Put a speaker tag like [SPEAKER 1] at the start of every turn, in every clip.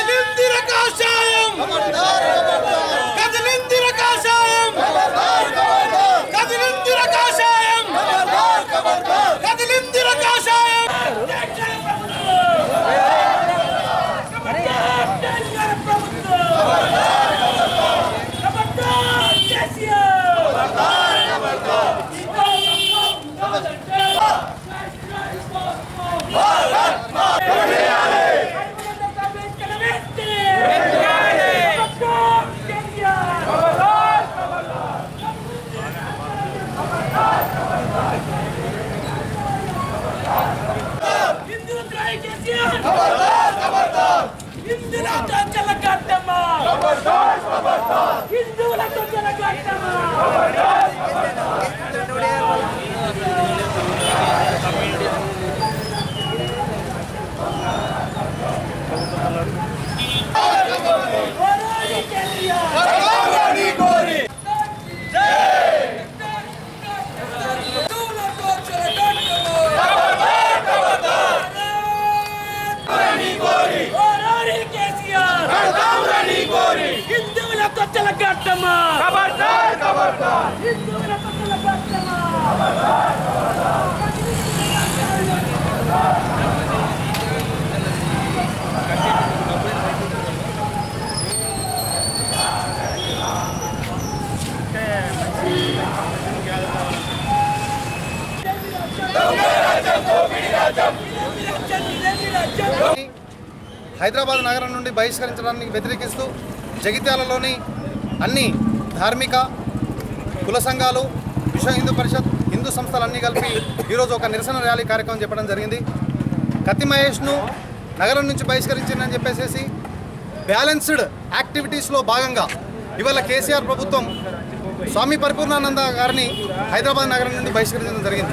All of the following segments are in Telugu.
[SPEAKER 1] కదిలిందిర కాషాయం కదిలిందిర కాషాయం కదిలిందిర కాషాయం కదిలిందిర కాషాయం
[SPEAKER 2] హిందువులతో చెలగట్టమా హిందువులతో చెలగట్టమా హిందువులతో చెలగట్టమా హిందువులతో చెలగట్టమా
[SPEAKER 3] హైదరాబాద్ నగరం నుండి బహిష్కరించడానికి వ్యతిరేకిస్తూ జగిత్యాలలోని అన్ని ధార్మిక కుల సంఘాలు విశ్వ హిందూ పరిషత్ హిందూ సంస్థలన్నీ కలిపి ఈరోజు ఒక నిరసన ర్యాలీ కార్యక్రమం చెప్పడం జరిగింది కత్తి మహేష్ను నగరం నుంచి బహిష్కరించిందని చెప్పేసి బ్యాలెన్స్డ్ యాక్టివిటీస్లో భాగంగా ఇవాళ కేసీఆర్ ప్రభుత్వం స్వామి పరిపూర్ణానంద గారిని హైదరాబాద్ నగరం నుండి బహిష్కరించడం జరిగింది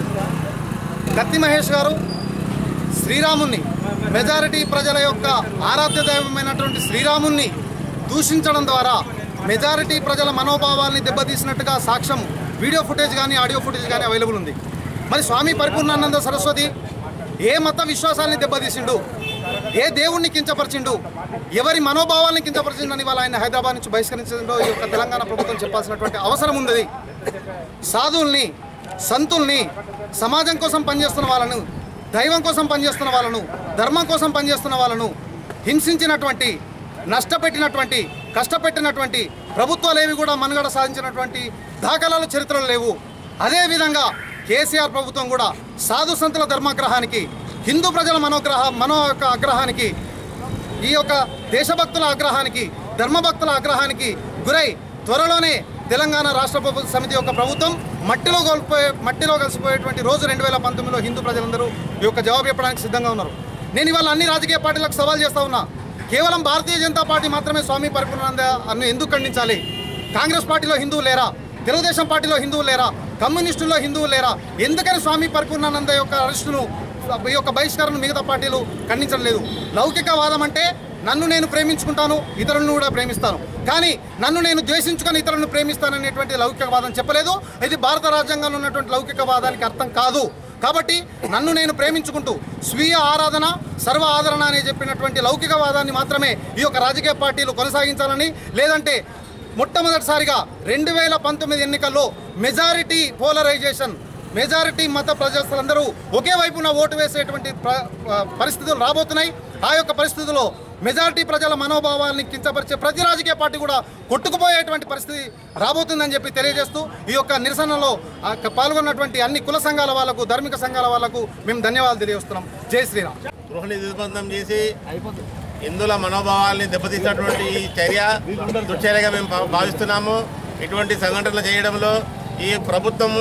[SPEAKER 3] కత్తి మహేష్ గారు శ్రీరాముణ్ణి మెజారిటీ ప్రజల యొక్క ఆరాధ్య దైవమైనటువంటి శ్రీరాముణ్ణి దూషించడం ద్వారా మెజారిటీ ప్రజల మనోభావాల్ని దెబ్బతీసినట్టుగా సాక్ష్యం వీడియో ఫుటేజ్ కానీ ఆడియో ఫుటేజ్ కానీ అవైలబుల్ ఉంది మరి స్వామి పరిపూర్ణానంద సరస్వతి ఏ మత విశ్వాసాల్ని దెబ్బతీసిండు ఏ దేవుణ్ణి కించపరిచిండు ఎవరి మనోభావాల్ని కించపరిచిండని వాళ్ళ ఆయన హైదరాబాద్ నుంచి బహిష్కరించడంలో ఈ యొక్క తెలంగాణ ప్రభుత్వం చెప్పాల్సినటువంటి అవసరం ఉంది సాధువుల్ని సంతుల్ని సమాజం కోసం పనిచేస్తున్న వాళ్ళను దైవం కోసం పనిచేస్తున్న వాళ్ళను ధర్మం కోసం పనిచేస్తున్న వాళ్ళను హింసించినటువంటి నష్టపెట్టినటువంటి కష్టపెట్టినటువంటి ప్రభుత్వాలు కూడా మనుగడ సాధించినటువంటి దాఖలాలు చరిత్రలు లేవు అదేవిధంగా కేసీఆర్ ప్రభుత్వం కూడా సాధు సంతుల ధర్మాగ్రహానికి హిందూ ప్రజల మనోగ్రహ మనో యొక్క ఆగ్రహానికి ఈ యొక్క దేశభక్తుల ఆగ్రహానికి ధర్మభక్తుల ఆగ్రహానికి గురై త్వరలోనే తెలంగాణ రాష్ట్ర ప్రభుత్వ సమితి యొక్క ప్రభుత్వం మట్టిలో కోల్పోయే మట్టిలో కలిసిపోయేటువంటి రోజు రెండు వేల పంతొమ్మిదిలో హిందూ ప్రజలందరూ ఈ యొక్క జవాబు చెప్పడానికి సిద్ధంగా ఉన్నారు నేను ఇవాళ అన్ని రాజకీయ పార్టీలకు సవాల్ చేస్తా ఉన్నా కేవలం భారతీయ జనతా పార్టీ మాత్రమే స్వామి పరిపూర్ణానంద అన్ను ఎందుకు ఖండించాలి కాంగ్రెస్ పార్టీలో హిందువులు లేరా తెలుగుదేశం పార్టీలో హిందువులు లేరా కమ్యూనిస్టుల్లో హిందువులు లేరా ఎందుకని స్వామి పరిపూర్ణానంద యొక్క అరెస్టును ఈ యొక్క బహిష్కరణ మిగతా పార్టీలు ఖండించడం లేదు లౌకికవాదం అంటే నన్ను నేను ప్రేమించుకుంటాను ఇతరులను కూడా ప్రేమిస్తాను కానీ నన్ను నేను ద్వేషించుకొని ఇతరులను ప్రేమిస్తాననేటువంటి లౌకికవాదం చెప్పలేదు ఇది భారత రాజ్యాంగంలో ఉన్నటువంటి లౌకికవాదానికి అర్థం కాదు కాబట్టి నన్ను నేను ప్రేమించుకుంటూ స్వీయ ఆరాధన సర్వ ఆదరణ అని చెప్పినటువంటి లౌకికవాదాన్ని మాత్రమే ఈ యొక్క రాజకీయ పార్టీలు కొనసాగించాలని లేదంటే మొట్టమొదటిసారిగా రెండు వేల పంతొమ్మిది ఎన్నికల్లో మెజారిటీ పోలరైజేషన్ మెజారిటీ మత ప్రజలందరూ ఒకే వైపున ఓటు వేసేటువంటి ప్ర- పరిస్థితులు రాబోతున్నాయి ఆ యొక్క పరిస్థితుల్లో మెజారిటీ ప్రజల మనోభావాల్ని కించపరిచే ప్రతి రాజకీయ పార్టీ కూడా కొట్టుకుపోయేటువంటి పరిస్థితి రాబోతుందని చెప్పి తెలియజేస్తూ ఈ యొక్క నిరసనలో ఆ, పాల్గొన్నటువంటి అన్ని కుల సంఘాల వాళ్లకు ధార్మిక సంఘాల వాళ్లకు మేము ధన్యవాదాలు తెలియజేస్తున్నాం జై శ్రీరామ్
[SPEAKER 4] గృహని దిగ్బంధం చేసి హిందువుల మనోభావాల్ని దెబ్బతీసినటువంటి ఈ చర్య దుశ్చర్యగా మేము భా- భావిస్తున్నాము ఇటువంటి సంఘటనలు చేయడంలో ఈ ప్రభుత్వము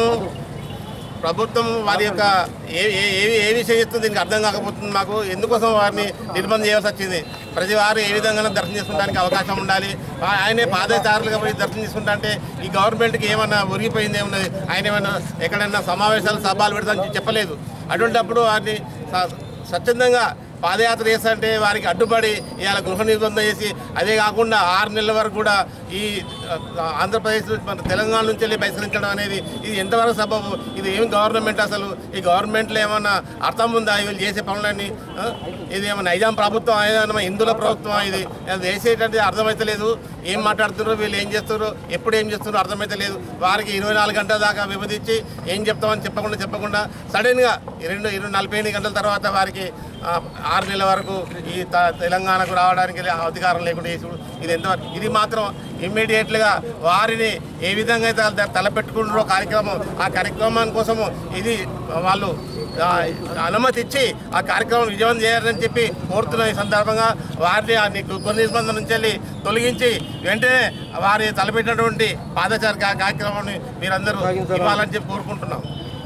[SPEAKER 4] ప్రభుత్వం వారి యొక్క ఏ ఏ- ఏ- ఏ విషయం చేస్తుందో దీనికి అర్థం కాకపోతుంది మాకు ఎందుకోసం వారిని నిర్బంధం చేయాల్సి వచ్చింది ప్రతి వారు ఏ విధంగా దర్శనం చేసుకోవడానికి అవకాశం ఉండాలి ఆ- ఆయనే పాదచారులుగా పోయి దర్శనం చేసుకుంటా అంటే ఈ గవర్నమెంట్కి ఏమన్నా ఒరిగిపోయింది ఏమున్నది ఆయన ఏమన్నా ఎక్కడైనా సమావేశాలు సభలు పెడతానని చెప్పలేదు అటువంటిప్పుడు వారిని స- స్వచ్ఛందంగా పాదయాత్ర చేస్తుంటే వారికి అడ్డుపడి ఇవాళ గృహ నిర్బంధం చేసి అదే కాకుండా ఆరు నెలల వరకు కూడా ఈ ఆ, ఆంధ్రప్రదేశ్ మన తెలంగాణ నుంచి వెళ్ళి బహిష్కరించడం అనేది ఇది ఎంతవరకు సబబు ఇది ఏం గవర్నమెంట్ అసలు ఈ గవర్నమెంట్లో ఏమన్నా అర్థం ఉందా వీళ్ళు చేసే పనులన్నీ ఆ? ఇది ఏమన్నా నైజాం ప్రభుత్వం ఏదైనా హిందువుల ప్రభుత్వం ఇది అది చేసేటది అర్థమైతలేదు ఏం మాట్లాడుతున్నారు వీళ్ళు ఏం చేస్తున్నారు ఎప్పుడు ఏం చేస్తున్నారో అర్థమైతలేదు వారికి ఇరవై నాలుగు గంటల దాకా విభజించి ఏం చెప్తామని చెప్పకుండా చెప్పకుండా సడన్గా రెండు ఇరవై నలభై ఎనిమిది గంటల తర్వాత వారికి ఆ, ఆరు నెలల వరకు ఈ త- తెలంగాణకు రావడానికి అధికారం లేకుండా చేసుడు ఇది ఎంత ఇది మాత్రం ఇమ్మీడియట్గా వారిని ఏ విధంగా అయితే వాళ్ళు తలపెట్టుకుంటారో కార్యక్రమం ఆ కార్యక్రమం కోసము ఇది వాళ్ళు ఆ, అనుమతి ఇచ్చి ఆ కార్యక్రమం విజయవంతం చేయాలని చెప్పి కోరుతున్న ఈ సందర్భంగా వారిని ఆ ని- కొన్ని నిబంధనల నుంచి వెళ్ళి తొలగించి వెంటనే వారి తలపెట్టినటువంటి పాదచార కా- కార్యక్రమాన్ని మీరందరూ ఇవ్వాలని చెప్పి కోరుకుంటున్నాం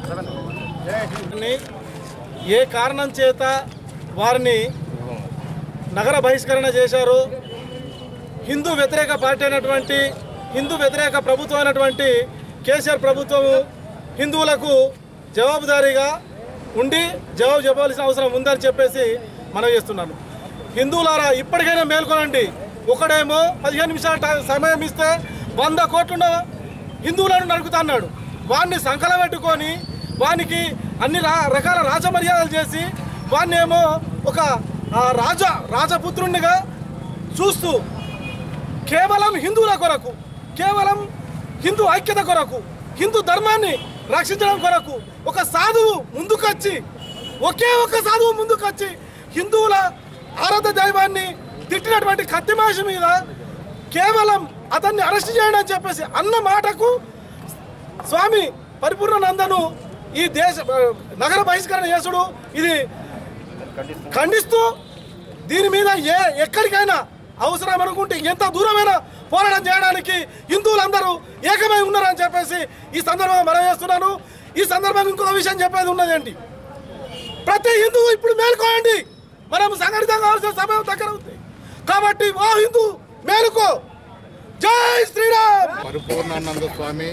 [SPEAKER 5] ని ఏ కారణం చేత వారిని నగర బహిష్కరణ చేశారు హిందూ వ్యతిరేక పార్టీ అయినటువంటి హిందూ వ్యతిరేక ప్రభుత్వం అయినటువంటి కేసీఆర్ ప్రభుత్వం హిందువులకు జవాబుదారీగా ఉండి జవాబు చెప్పాల్సిన అవసరం ఉందని చెప్పేసి మనం చేస్తున్నాను హిందువులారా ఇప్పటికైనా మేల్కొనండి ఒకడేమో పదిహేను నిమిషాల టైం- సమయం ఇస్తే వంద కోట్ల హిందువులను నడుకుతున్నాడు వాడిని సంకలం పెట్టుకొని వానికి అన్ని రా రకాల రాజమర్యాదలు చేసి వాడిని ఏమో ఒక ఆ, రాజ రాజపుత్రునిగా చూస్తూ కేవలం హిందువుల కొరకు కేవలం హిందూ ఐక్యత కొరకు హిందూ ధర్మాన్ని రక్షించడం కొరకు ఒక సాధువు ముందుకొచ్చి ఒకే ఒక సాధువు ముందుకొచ్చి హిందువుల ఆరాధ దైవాన్ని తిట్టినటువంటి కత్తిమాష మీద కేవలం అతన్ని అరెస్ట్ చేయడం అని చెప్పేసి అన్న మాటకు స్వామి పరిపూర్ణానందను ఈ దేశ నగర బహిష్కరణ చేసుడు ఇది ఖండిస్తూ దీని మీద ఏ ఎక్కడికైనా అవసరం అనుకుంటే ఎంత దూరమైనా పోరాటం చేయడానికి హిందువులందరూ ఏకమై ఉన్నారని చెప్పేసి ఈ సందర్భంగా మనం చేస్తున్నాను ఈ సందర్భంగా ఇంకొక విషయం చెప్పేది ఉన్నదేంటి ప్రతి హిందువు ఇప్పుడు మేలుకోండి మనం సంఘటితం కావాల్సిన సమయం దగ్గర ఉంది కాబట్టి ఓ హిందూ మేలుకో జై శ్రీరామ్
[SPEAKER 6] పరిపూర్ణానంద స్వామి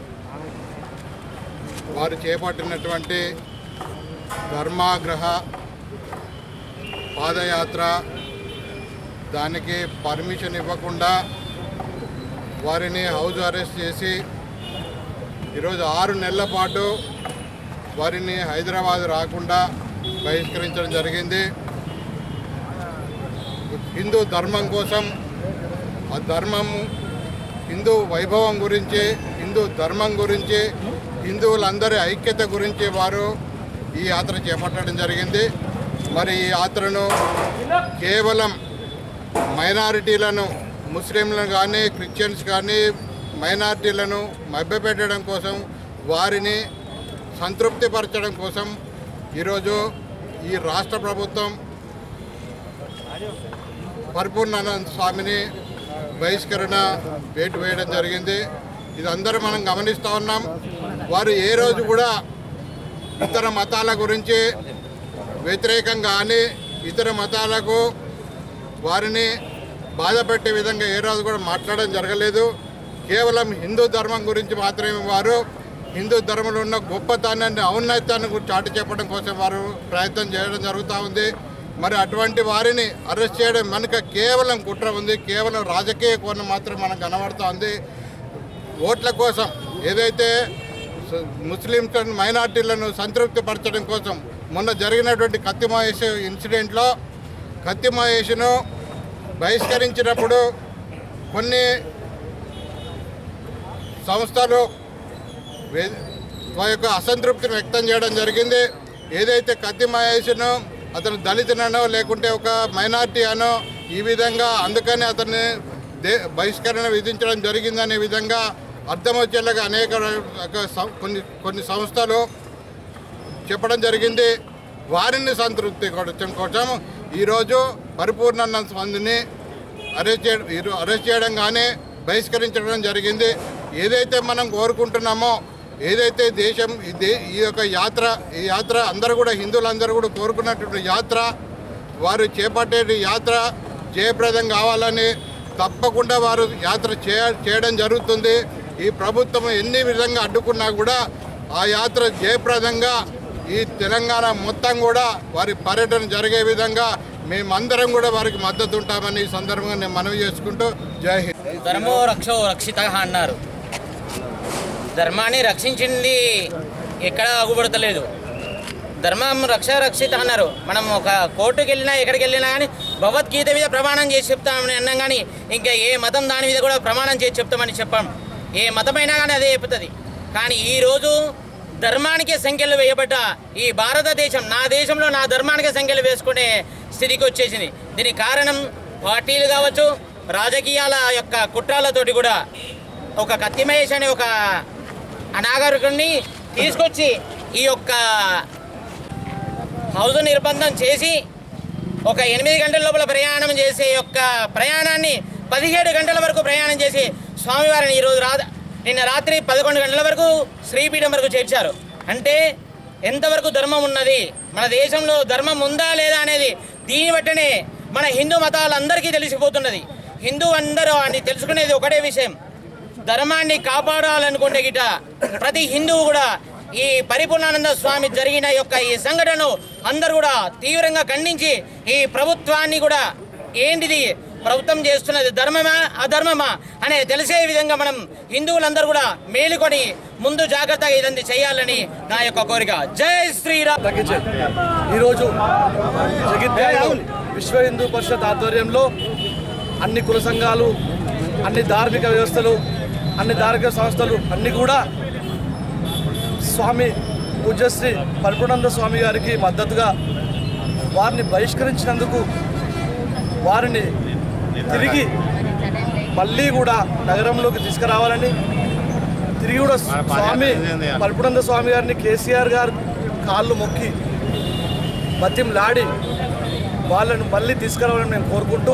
[SPEAKER 6] వారు చేపట్టినటువంటి ధర్మాగ్రహ పాదయాత్ర దానికి పర్మిషన్ ఇవ్వకుండా వారిని హౌస్ అరెస్ట్ చేసి ఈరోజు ఆరు నెలల పాటు వారిని హైదరాబాద్ రాకుండా బహిష్కరించడం జరిగింది హిందూ ధర్మం కోసం ఆ ధర్మం హిందూ వైభవం గురించి హిందూ ధర్మం గురించి హిందువులందరి ఐక్యత గురించి వారు ఈ యాత్ర చేపట్టడం జరిగింది మరి ఈ యాత్రను కేవలం మైనారిటీలను ముస్లింలను కానీ క్రిస్టియన్స్ కానీ మైనారిటీలను మభ్యపెట్టడం కోసం వారిని సంతృప్తిపరచడం కోసం ఈరోజు ఈ రాష్ట్ర ప్రభుత్వం పరిపూర్ణానంద స్వామిని బహిష్కరణ వేటు వేయడం జరిగింది ఇది అందరూ మనం గమనిస్తూ ఉన్నాం వారు ఏ రోజు కూడా ఇతర మతాల గురించి వ్యతిరేకంగా కానీ ఇతర మతాలకు వారిని బాధపెట్టే విధంగా ఏ రోజు కూడా మాట్లాడడం జరగలేదు కేవలం హిందూ ధర్మం గురించి మాత్రమే వారు హిందూ ధర్మంలో ఉన్న గొప్పతనాన్ని ఔన్నత్యాన్ని గురించి చాటి చెప్పడం కోసం వారు ప్రయత్నం చేయడం జరుగుతూ ఉంది మరి అటువంటి వారిని అరెస్ట్ చేయడం వెనుక కేవలం కుట్ర ఉంది కేవలం రాజకీయ కోణం మాత్రం మనకు కనబడుతూ ఉంది ఓట్ల కోసం ఏదైతే స- ముస్లింస్ అండ్ మైనార్టీలను సంతృప్తి పరచడం కోసం మొన్న జరిగినటువంటి కత్తి మహేష్ ఇన్సిడెంట్లో కత్తి మహేష్ను బహిష్కరించినప్పుడు కొన్ని సంస్థలు వే- వారి యొక్క అసంతృప్తిని వ్యక్తం చేయడం జరిగింది ఏదైతే కత్తి మహేష్ను అతను దళితునో లేకుంటే ఒక మైనార్టీ అనో ఈ విధంగా అందుకని అతన్ని దే బహిష్కరణ విధించడం జరిగిందనే విధంగా అర్థం వచ్చేలాగా అనేక రక- సం- కొన్ని కొన్ని సంస్థలు చెప్పడం జరిగింది వారిని సంతృప్తి కొట్టడం కోసం ఈరోజు పరిపూర్ణానంద స్వామిని అరెస్ట్ చేయడం ఈరో- అరెస్ట్ చేయడం కానీ బహిష్కరించడం జరిగింది ఏదైతే మనం కోరుకుంటున్నామో ఏదైతే దేశం ఈ దే- ఈ యొక్క యాత్ర ఈ యాత్ర అందరూ కూడా హిందువులందరూ కూడా కోరుకున్నటువంటి యాత్ర వారు చేపట్టే యాత్ర జయప్రదం కావాలని తప్పకుండా వారు యాత్ర చేయ చేయడం జరుగుతుంది ఈ ప్రభుత్వం ఎన్ని విధంగా అడ్డుకున్నా కూడా ఆ యాత్ర జయప్రదంగా ఈ తెలంగాణ మొత్తం కూడా వారి పర్యటన జరిగే విధంగా మేమందరం కూడా వారికి మద్దతు ఉంటామని ఈ సందర్భంగా నేను మనవి చేసుకుంటూ జై హింద్
[SPEAKER 7] ధర్మో రక్షో రక్షిత అన్నారు ధర్మాన్ని రక్షించింది ఎక్కడ అగుపడతలేదు ధర్మం రక్ష రక్షిత అన్నారు మనం ఒక కోర్టుకి వెళ్ళినా ఎక్కడికి వెళ్ళినా కానీ భగవద్గీత మీద ప్రమాణం చేసి చెప్తామని అన్నాం కానీ ఇంకా ఏ మతం దాని మీద కూడా ప్రమాణం చేసి చెప్తామని చెప్పాం ఏ మతమైనా కానీ అదే చెప్తుంది కానీ ఈరోజు ధర్మానికి సంఖ్యలు వేయబడ్డ ఈ భారతదేశం నా దేశంలో నా ధర్మానికి సంఖ్యలు వేసుకునే స్థితికి వచ్చేసింది దీనికి కారణం పార్టీలు కావచ్చు రాజకీయాల యొక్క కుట్రాలతోటి కూడా ఒక కత్తి మహేష్ అనే ఒక అనాగరికుడిని తీసుకొచ్చి ఈ యొక్క హౌస్ నిర్బంధం చేసి ఒక ఎనిమిది గంటల లోపల ప్రయాణం చేసే యొక్క ప్రయాణాన్ని పదిహేడు గంటల వరకు ప్రయాణం చేసి స్వామివారిని ఈరోజు రా నిన్న రాత్రి పదకొండు గంటల వరకు శ్రీపీఠం వరకు చేర్చారు అంటే ఎంతవరకు ధర్మం ఉన్నది మన దేశంలో ధర్మం ఉందా లేదా అనేది దీన్ని బట్టనే మన హిందూ మతాలందరికీ తెలిసిపోతున్నది హిందూ అందరూ అని తెలుసుకునేది ఒకటే విషయం ధర్మాన్ని కాపాడాలనుకుంటే గిట ప్రతి హిందువు కూడా ఈ పరిపూర్ణానంద స్వామి జరిగిన యొక్క ఈ సంఘటనను అందరూ కూడా తీవ్రంగా ఖండించి ఈ ప్రభుత్వాన్ని కూడా ఏంటిది ప్రభుత్వం చేస్తున్నది ధర్మమా అధర్మమా అనే తెలిసే విధంగా మనం హిందువులందరూ కూడా మేలుకొని ముందు జాగ్రత్తగా ఇదంతా చేయాలని నా యొక్క కోరిక జై శ్రీరామ్
[SPEAKER 5] తగ్గించేది ఈరోజు జగిత్యాలలో విశ్వ హిందూ పరిషత్ ఆధ్వర్యంలో అన్ని కుల సంఘాలు అన్ని ధార్మిక వ్యవస్థలు అన్ని ధార్మిక సంస్థలు అన్ని కూడా స్వామి పూజ్యశ్రీ పరిపూర్ణానంద స్వామి గారికి మద్దతుగా వారిని బహిష్కరించినందుకు వారిని తిరిగి మళ్ళీ కూడా నగరంలోకి తీసుకురావాలని తిరిగి కూడా స్వామి పరిపూర్ణానంద స్వామి గారిని కేసీఆర్ గారు కాళ్ళు మొక్కి బతింలాడి వాళ్ళను మళ్ళీ తీసుకురావాలని మేము కోరుకుంటూ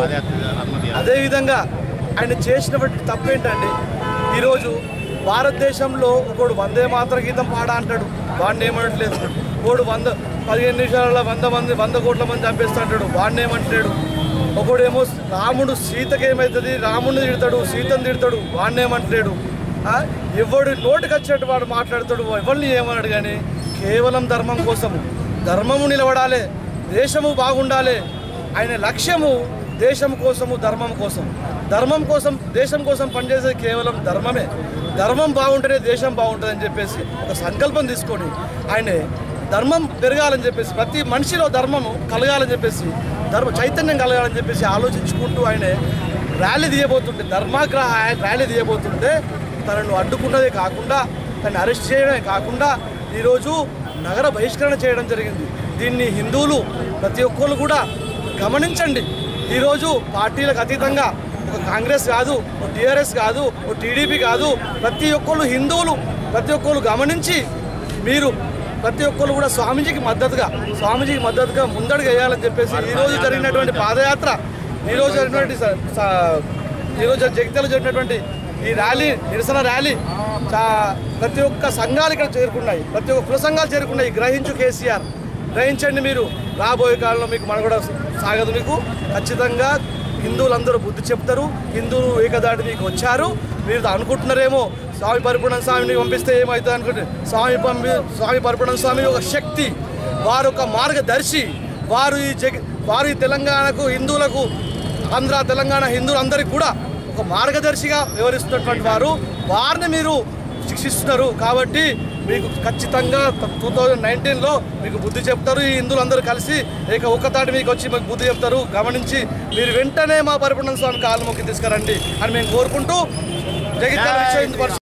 [SPEAKER 5] అదేవిధంగా ఆయన చేసినటువంటి తప్పేంటండి ఈరోజు భారతదేశంలో ఒకడు వందే మాత్ర గీతం పాడ అంటాడు వాడిని ఏమంటలేదు ఒకడు వంద పదిహేను నిమిషాలలో వంద మంది వంద కోట్ల మంది చంపేస్తా అంటాడు వాడిని ఏమంటలేడు ఒకడేమో రాముడు సీతకి ఏమవుతుంది రాముడిని తిడతాడు సీతను తిడతాడు వాడిని ఏమంటలేడు ఆ? ఎవడు నోటికి వచ్చినట్టు వాడు మాట్లాడతాడు ఎవరిని ఏమన్నాడు కానీ కేవలం ధర్మం కోసము ధర్మము నిలబడాలి దేశము బాగుండాలి ఆయన లక్ష్యము దేశం కోసము ధర్మం కోసం ధర్మం కోసం దేశం కోసం పనిచేసేది కేవలం ధర్మమే ధర్మం బాగుంటేనే దేశం బాగుంటుందని చెప్పేసి ఒక సంకల్పం తీసుకొని ఆయన ధర్మం పెరగాలని చెప్పేసి ప్రతి మనిషిలో ధర్మము కలగాలని చెప్పేసి ధర్మ చైతన్యం కలగాలని చెప్పేసి ఆలోచించుకుంటూ ఆయన ర్యాలీ తీయబోతుంటే ధర్మాగ్ర ర్యాలీ తీయబోతుంటే తనను అడ్డుకున్నదే కాకుండా తనని అరెస్ట్ చేయడమే కాకుండా ఈరోజు నగర బహిష్కరణ చేయడం జరిగింది దీన్ని హిందువులు ప్రతి ఒక్కరు కూడా గమనించండి ఈరోజు పార్టీలకు అతీతంగా ఒక కాంగ్రెస్ కాదు ఒక టీఆర్ఎస్ కాదు ఒక టీడీపీ కాదు ప్రతి ఒక్కరు హిందువులు ప్రతి ఒక్కరు గమనించి మీరు ప్రతి ఒక్కరు కూడా స్వామీజీకి మద్దతుగా స్వామీజీకి మద్దతుగా ముందడుగు వేయాలని చెప్పేసి ఈరోజు జరిగినటువంటి పాదయాత్ర ఈరోజు జరిగినటువంటి స- స- ఈరోజు జగిత్యాల జరిగినటువంటి ఈ ర్యాలీ నిరసన ర్యాలీ చా- ప్రతి ఒక్క సంఘాలు ఇక్కడ చేరుకున్నాయి ప్రతి ఒక్క కుల సంఘాలు చేరుకున్నాయి గ్రహించు కేసీఆర్ గ్రహించండి మీరు రాబోయే కాలంలో మీకు మనగడ సాగదు మీకు ఖచ్చితంగా హిందువులందరూ బుద్ధి చెప్తారు హిందువులు ఏకదాటి మీకు వచ్చారు మీరు అనుకుంటున్నారేమో స్వామి పరిపూర్ణ స్వామిని పంపిస్తే ఏమవుతుంది అనుకుంటే స్వామి పంపి స్వామి పరిపూర్ణ స్వామి ఒక శక్తి వారు ఒక మార్గదర్శి వారు ఈ జగ వారు ఈ తెలంగాణకు హిందువులకు ఆంధ్ర తెలంగాణ హిందువులందరికీ కూడా ఒక మార్గదర్శిగా వ్యవహరిస్తున్నటువంటి వారు వారిని మీరు శిక్షిస్తున్నారు కాబట్టి మీకు ఖచ్చితంగా టూ థౌజండ్ నైన్టీన్లో మీకు బుద్ధి చెప్తారు ఈ హిందువులందరూ కలిసి ఏక ఒక్కతాటి మీకు వచ్చి మీకు బుద్ధి చెప్తారు గమనించి మీరు వెంటనే మా పరిపూర్ణ స్వామి కాలు మొక్కి తీసుకురండి అని మేము కోరుకుంటూ జగిత్యాల విశ్వ హిందూ పరిషత్